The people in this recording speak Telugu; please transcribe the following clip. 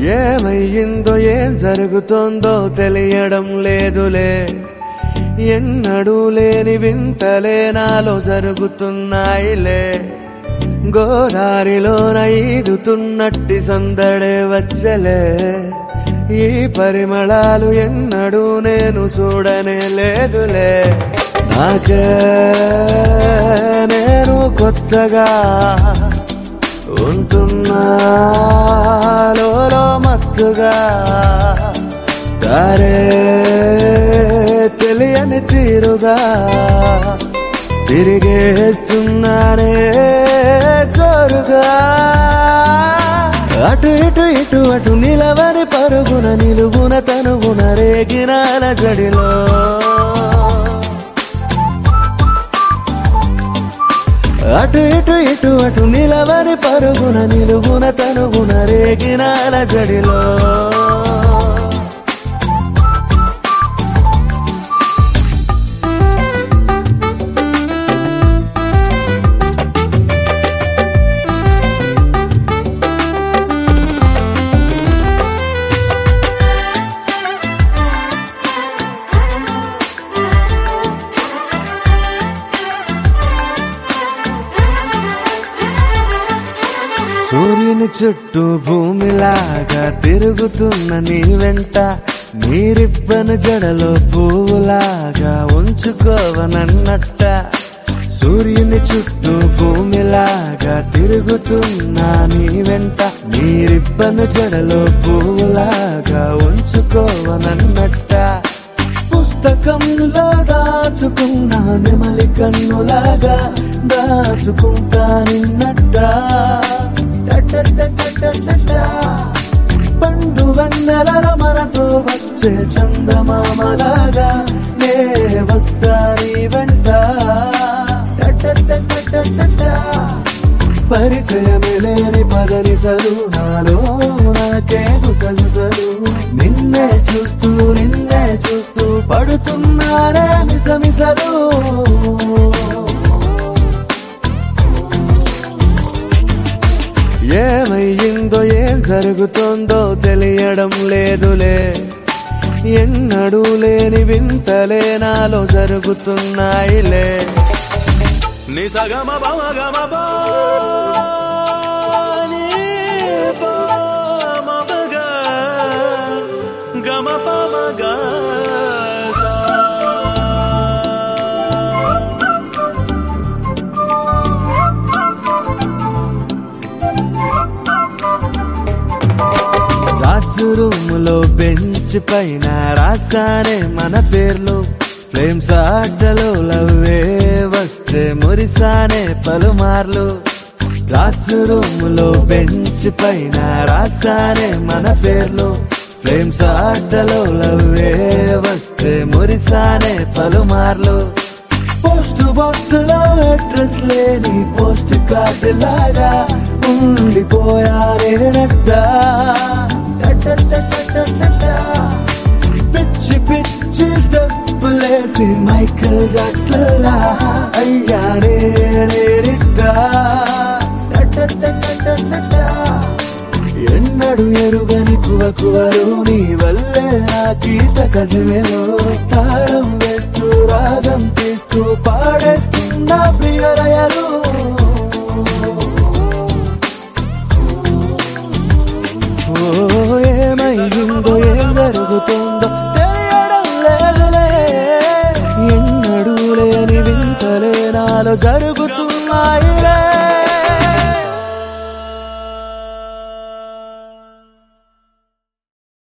ఏమయ్యిందో ఏం జరుగుతోందో తెలియడం లేదులే ఎన్నడూ లేని వింతలే నాలో జరుగుతున్నాయిలే గోదారిలోన ఈదుతున్నట్టి సందడే వచ్చలే ఈ పరిమళాలు ఎన్నడూ నేను చూడనే లేదులే నాకే నేను కొత్తగా ఉంటున్నా లోలో మత్తుగా దారే తెలియని తీరుగా తిరిగేస్తున్నానే జోరుగా అటు ఇటు ఇటు అటు నిలవని పరుగున నిలుగున తనుగున రేగిన జడిలో అటు ఇటు ఇటు అటు నిలవని పరుగున నిలుగున తనుగున రేగిన జడిలో సూర్యుని చుట్టూ భూమిలాగా తిరుగుతున్న నీ వెంట నీరిబ్బను జడలో పువ్వులాగా ఉంచుకోవనన్నట్ట సూర్యుని చుట్టూ భూమిలాగా తిరుగుతున్న నీ వెంట నీరిబ్బను జడలో పువ్వులాగా ఉంచుకోవనన్నట్ట పుస్తకంలో దాచుకున్న నెమలి కన్నులాగా దాచుకుంటా నిన్నట్ట పండు వన్నెల మనతో వచ్చే చందమామలాగా నే వస్తా నీ వెంట పరిచయమే లేని పదని సరు నాలో నాకే గుసగుసలు నిన్నే చూస్తూ నిన్నే చూస్తూ పడుతున్నానే మిసమిసలు ఏమయ్యిందో ఏం జరుగుతోందో తెలియడం లేదులే ఎన్నడూ లేని వింతలే నాలో జరుగుతున్నాయిలే నిసగమ పమ గమ ప ని ప మ ప గ గమ ప మ గ స క్లాసు రూములో బెంచ్ పైన రాసానే మన పేర్లు ఫ్లేమ్స్ ఆటలో లవ్వే వస్తే మురిసానే పలుమార్లు క్లాసు రూములో బెంచ్ పైన రాసానే మన పేర్లు ఫ్లేమ్స్ ఆటలో లవ్వే వస్తే మురిసానే పలుమార్లు పోస్ట్ బాక్స్ లో అడ్రస్ లేని పోస్ట్ కార్డు లాగా ఉండిపోయారేనట్ట పిచ్చి పిచ్చి స్టెప్పులేసి మైకల్ జాక్సన్ లా అయ్యానే నేరిట్ట ఎన్నడు ఎరుగని కువకువరు నీ వల్లే నా గీత కదివేలో తాళం వేస్తూ రాగం తీస్తూ పాడేస్తున్నా ప్రియరయలు ఓ ఏమైందో ఏం జరుగుతుందో తెలియడం లేదులే ఎన్నడూ లేని వింతలే నాలో జరుగుతున్నాయిలే